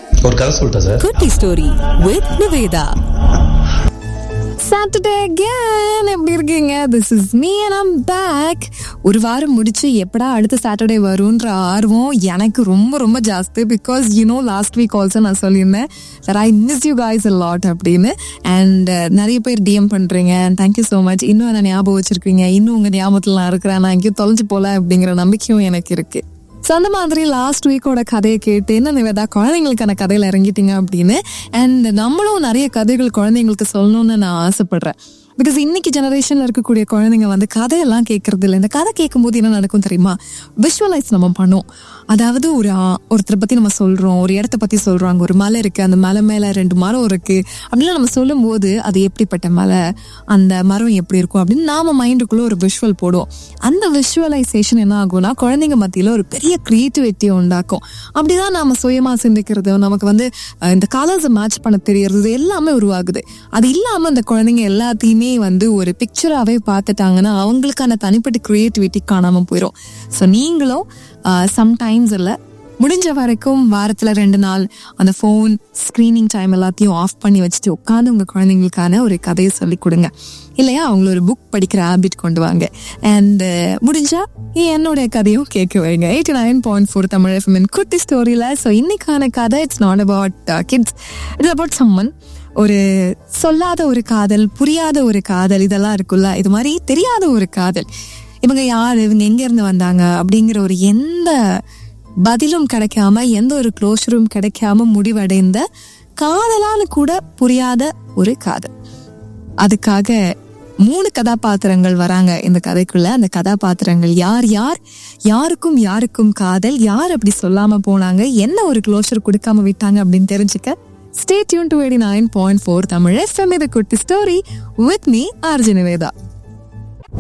ஒரு கதை சொல்லிட்டா சார் குட்டி story with Nivetha Saturday again எப்படி இருக்கீங்க this is me and I'm back ஒரு வாரம் முடிச்சு எப்படா அடுத்த சாட்டர்டே வரும்ன்ற ஆர்வம் எனக்கு ரொம்ப ரொம்ப ஜாஸ்தி because you know last week also நான் சொல்லியிருந்தேன் sir I miss you guys a lot அப்படின்னு அண்ட் நிறைய பேர் டிஎம் பண்ணுறீங்க தேங்க்யூ ஸோ மச் இன்னும் என்ன ஞாபகம் வச்சிருக்கீங்க இன்னும் உங்கள் ஞாபகத்தில் நான் இருக்கிறேன் நான் எங்கேயும் தொலைஞ்சு போல அப்படிங்கிற நம்பிக்கையும் எனக்கு இருக்கு ஸோ அந்த மாதிரி லாஸ்ட் வீக்கோட கதையை கேட்டு என்ன நிவேதா குழந்தைங்களுக்கான கதையில இறங்கிட்டீங்க அப்படின்னு அண்ட் நம்மளும் நிறைய கதைகள் குழந்தைங்களுக்கு சொல்லணும்னு நான் ஆசைப்படுறேன் பிகாஸ் இன்னைக்கு ஜெனரேஷன்ல இருக்கக்கூடிய குழந்தைங்க வந்து கதையெல்லாம் கேட்கறது இல்லை இந்த கதை கேட்கும்போது என்ன நடக்கும் தெரியுமா விஷுவலைஸ் நம்ம பண்ணுவோம் அதாவது ஒரு ஆ- ஒருத்தரை பத்தி நம்ம சொல்றோம் ஒரு இடத்த பத்தி சொல்றோம் அங்க ஒரு மலை இருக்கு அந்த மலை மேல ரெண்டு மரம் இருக்கு அப்படிலாம் நம்ம சொல்லும்போது அது எப்படிப்பட்ட மலை அந்த மரம் எப்படி இருக்கும் அப்படின்னு நாம மைண்டுக்குள்ள ஒரு விஷுவல் போடுவோம் அந்த விஷுவலைசேஷன் என்ன ஆகும்னா குழந்தைங்க மத்தியில ஒரு பெரிய கிரியேட்டிவிட்டியை உண்டாக்கும் அப்படிதான் நாம சுயமா சிந்திக்கிறது நமக்கு வந்து அஹ், இந்த கலர்ஸை மேட்ச் பண்ண தெரியறது இது எல்லாமே உருவாகுது அது இல்லாம அந்த குழந்தைங்க எல்லாத்தையுமே வந்து ஒரு பிக்சராகவே பார்த்துட்டாங்கன்னா அவங்களுக்கான தனிப்பட்ட கிரியேட்டிவிட்டி காணாம போயிடும் ஸோ நீங்களும் சம்டைம்ஸ் இல்லை முடிஞ்ச வரைக்கும் வாரத்துல ரெண்டு நாள் அந்த ஃபோன் ஸ்க்ரீனிங் டைம் எல்லாத்தையும் ஆஃப் பண்ணி வச்சுட்டு உட்காந்து உங்க குழந்தைங்களுக்கான ஒரு கதையை சொல்லி கொடுங்க இல்லையா அவங்கள ஒரு புக் படிக்கிற ஹேபிட் கொண்டு வாங்க அண்ட் முடிஞ்சா என்னுடைய கதையும் கேட்க வைங்க eighty nine point four Tamil FM குட்டி ஸ்டோரியில ஸோ இன்னைக்கான கதை it's not about kids it's about someone ஒரு சொல்லாத ஒரு காதல் புரியாத ஒரு காதல் இதெல்லாம் இருக்குல்ல இது மாதிரி தெரியாத ஒரு காதல் இவங்க யாரு இவங்க எங்க இருந்து வந்தாங்க அப்படிங்கிற ஒரு எந்த பதிலும் கிடைக்காம எந்த ஒரு க்ளோஷரும் கிடைக்காம முடிவடைந்த காதலான்னு கூட புரியாத ஒரு காதல் அதுக்காக மூணு கதாபாத்திரங்கள் வராங்க இந்த கதைக்குள்ள அந்த கதாபாத்திரங்கள் யார் யார் யாருக்கும் யாருக்கும் காதல் யார் அப்படி சொல்லாம போனாங்க என்ன ஒரு க்ளோஷர் கொடுக்காம விட்டாங்க அப்படின்னு தெரிஞ்சுக்க stay tune to eighty nine point four Tamil FM இது குட்டி story with me RJ Nivetha